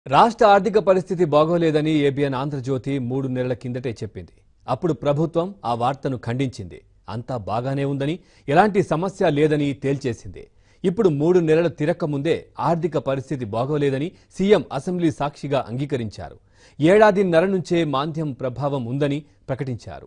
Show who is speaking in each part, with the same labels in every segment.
Speaker 1: రాష్ట్ర ఆర్థిక పరిస్థితి బాగోలేదని ఏబిఎన్ ఆంధ్రజ్యోతి మూడు నెలల కిందటే చెప్పింది అప్పుడు ప్రభుత్వం ఆ వార్తను ఖండించింది అంతా బాగానే ఉందని ఎలాంటి సమస్య లేదని తేల్చేసింది ఇప్పుడు మూడు నెలలు తిరక్క ముందే ఆర్థిక పరిస్థితి బాగోలేదని సీఎం అసెంబ్లీ సాక్షిగా అంగీకరించారు ఏడాదిన్నర నుంచే మాంద్యం ప్రభావం ఉందని ప్రకటించారు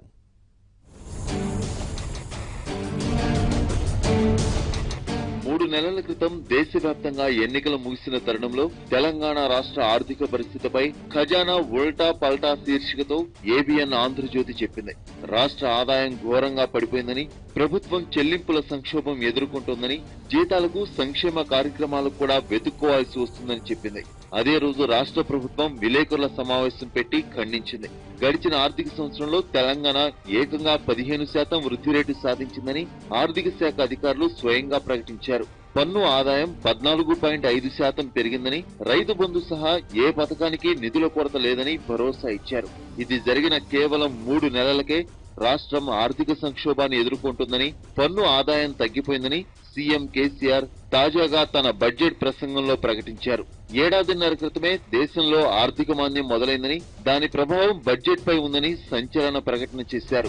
Speaker 2: మూడు నెలల క్రితం దేశవ్యాప్తంగా ఎన్నికలు ముగిసిన తరుణంలో తెలంగాణ రాష్ట్ర ఆర్థిక పరిస్థితిపై ఖజానా ఉల్టా పల్టా శీర్షికతో ఏబిఎన్ ఆంధ్రజ్యోతి చెప్పింది రాష్ట్ర ఆదాయం ఘోరంగా పడిపోయిందని ప్రభుత్వం చెల్లింపుల సంక్షోభం ఎదుర్కొంటోందని జీతాలకు సంక్షేమ కార్యక్రమాలకు కూడా వెతుక్కోవాల్సి వస్తుందని చెప్పింది అదే రోజు రాష్ట్ర ప్రభుత్వం విలేకరుల సమావేశం పెట్టి ఖండించింది గడిచిన ఆర్థిక సంవత్సరంలో తెలంగాణ ఏకంగా పదిహేను శాతం వృద్ధి రేటు సాధించిందని ఆర్థిక శాఖ అధికారులు స్వయంగా ప్రకటించారు పన్ను ఆదాయం పద్నాలుగు పాయింట్ ఐదు శాతం పెరిగిందని రైతు బంధు సహా ఏ పథకానికి నిధుల కొరత లేదని భరోసా ఇచ్చారు ఇది జరిగిన కేవలం మూడు నెలలకే రాష్ట్రం ఆర్థిక సంక్షోభాన్ని ఎదుర్కొంటుందని పన్ను ఆదాయం తగ్గిపోయిందని సీఎం కేసీఆర్ తాజాగా తన బడ్జెట్ ప్రసంగంలో ప్రకటించారు ఏడాదిన్నర క్రితమే దేశంలో ఆర్థిక మాంద్యం మొదలైందని దాని ప్రభావం బడ్జెట్ పై ఉందని సంచలన ప్రకటన చేశారు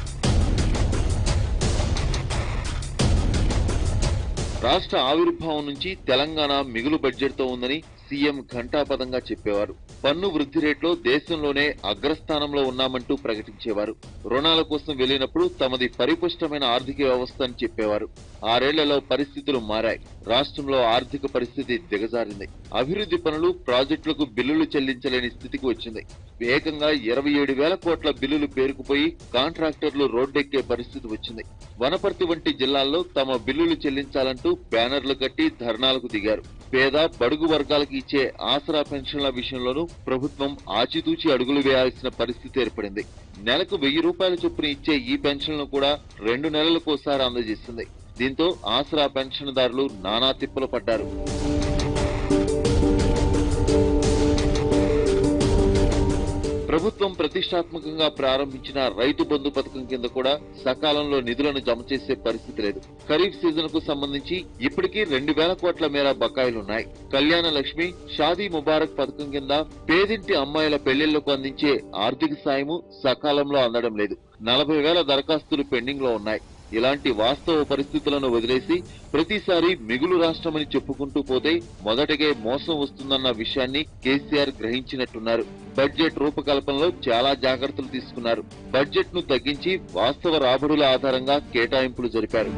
Speaker 2: రాష్ట్ర ఆవిర్భావం నుంచి తెలంగాణ మిగులు బడ్జెట్ తో ఉందని సీఎం ఘంటాపదంగా చెప్పేవారు పన్ను వృద్ధి రేట్లో దేశంలోనే అగ్రస్థానంలో ఉన్నామంటూ ప్రకటించేవారు రుణాల కోసం వెళ్లినప్పుడు తమది పరిపుష్టమైన ఆర్థిక వ్యవస్థ అని చెప్పేవారు ఆరేళ్లలో పరిస్థితులు మారాయి రాష్ట్రంలో ఆర్థిక పరిస్థితి దిగజారింది అభివృద్ధి పనులు ప్రాజెక్టులకు బిల్లులు చెల్లించలేని స్థితికి వచ్చింది ఏకంగా ఇరవై ఏడు వేల కోట్ల బిల్లులు పేరుకుపోయి కాంట్రాక్టర్లు రోడ్డెక్కే పరిస్థితి వచ్చింది వనపర్తి వంటి జిల్లాల్లో తమ బిల్లులు చెల్లించాలంటూ బ్యానర్లు కట్టి ధర్నాలకు దిగారు పేద బడుగు వర్గాలకు ఇచ్చే ఆసరా పెన్షన్ల విషయంలోనూ ప్రభుత్వం ఆచితూచి అడుగులు వేయాల్సిన పరిస్థితి ఏర్పడింది నెలకు వెయ్యి రూపాయల చొప్పున ఇచ్చే ఈ పెన్షన్లను కూడా రెండు నెలలకోసారి అందజేస్తుంది దీంతో ఆసరా పెన్షన్దారులు నానా తిప్పలు పడ్డారు ప్రభుత్వం ప్రతిష్టాత్మకంగా ప్రారంభించిన రైతు బంధు పథకం కింద కూడా సకాలంలో నిధులను జమ చేసే పరిస్థితి లేదు ఖరీఫ్ సీజన్ కు సంబంధించి ఇప్పటికీ రెండు వేల కోట్ల మేర బకాయిలున్నాయి కళ్యాణ లక్ష్మి షాదీ ముబారక్ పథకం కింద పేదింటి అమ్మాయిల పెళ్లిళ్లకు అందించే ఆర్థిక సాయము సకాలంలో అందడం లేదు నలభై వేల దరఖాస్తులు పెండింగ్ లో ఉన్నాయి ఇలాంటి వాస్తవ పరిస్థితులను వదిలేసి ప్రతిసారి మిగులు రాష్ట్రమని చెప్పుకుంటూ పోతే మొదటగే మోసం వస్తుందన్న విషయాన్ని కేసీఆర్ గ్రహించినట్టున్నారు బడ్జెట్ రూపకల్పనలో చాలా జాగ్రత్తలు తీసుకున్నారు బడ్జెట్ ను తగ్గించి వాస్తవ రాబడుల ఆధారంగా కేటాయింపులు జరిపారు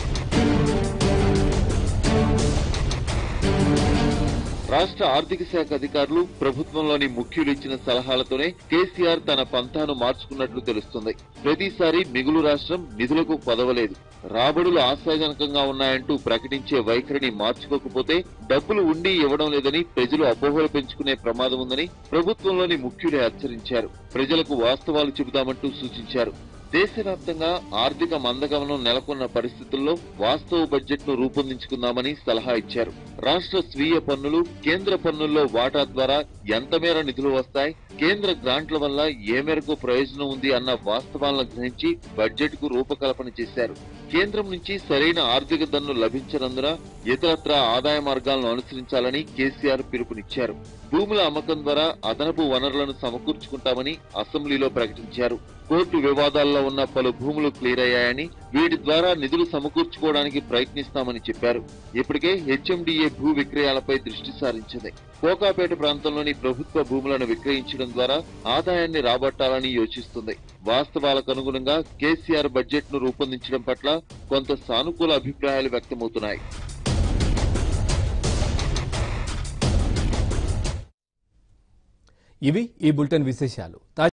Speaker 2: రాష్ట్ర ఆర్థిక శాఖ అధికారులు ప్రభుత్వంలోని ముఖ్యులు ఇచ్చిన సలహాలతోనే కేసీఆర్ తన పంతాను మార్చుకున్నట్లు తెలుస్తుంది ప్రతిసారి మిగులు రాష్ట్రం నిధులకు పదవలేదు రాబడులు ఆశాజనకంగా ఉన్నాయంటూ ప్రకటించే వైఖరిని మార్చుకోకపోతే డబ్బులు ఉండి ఇవ్వడం లేదని ప్రజలు అపోహలు పెంచుకునే ప్రమాదం ఉందని ప్రభుత్వంలోని ముఖ్యులే హెచ్చరించారు ప్రజలకు వాస్తవాలు చెబుదామంటూ సూచించారు దేశవ్యాప్తంగా ఆర్థిక మందగమనం నెలకొన్న పరిస్థితుల్లో వాస్తవ బడ్జెట్ ను రూపొందించుకుందామని సలహా ఇచ్చారు రాష్ట్ర స్వీయ పన్నులు కేంద్ర పన్నుల్లో వాటా ద్వారా ఎంత మేర నిధులు వస్తాయి కేంద్ర గ్రాంట్ల వల్ల ఏ మేరకు ప్రయోజనం ఉంది అన్న వాస్తవాలను గ్రహించి బడ్జెట్ కు రూపకల్పన చేశారు కేంద్రం నుంచి సరైన ఆర్థిక దన్ను లభించనందున ఇతరత్ర ఆదాయ మార్గాలను అనుసరించాలని కేసీఆర్ పిలుపునిచ్చారు భూముల అమ్మకం ద్వారా అదనపు వనరులను సమకూర్చుకుంటామని అసెంబ్లీలో ప్రకటించారు కోర్టు వివాదాల్లో ఉన్న పలు భూములు క్లియర్ అయ్యాయని వీటి ద్వారా నిధులు సమకూర్చుకోవడానికి ప్రయత్నిస్తామని చెప్పారు ఇప్పటికే హెచ్ఎండిఏ భూ విక్రయాలపై దృష్టి సారించింది కోకాపేట ప్రాంతంలోని ప్రభుత్వ భూములను విక్రయించడం ద్వారా ఆదాయాన్ని రాబట్టాలని యోచిస్తుంది వాస్తవాలకు అనుగుణంగా కేసీఆర్ బడ్జెట్ ను రూపొందించడం పట్ల కొంత సానుకూల అభిప్రాయాలు వ్యక్తమవుతున్నాయి
Speaker 1: ఇవి ఈ బులెటిన్ విశేషాలు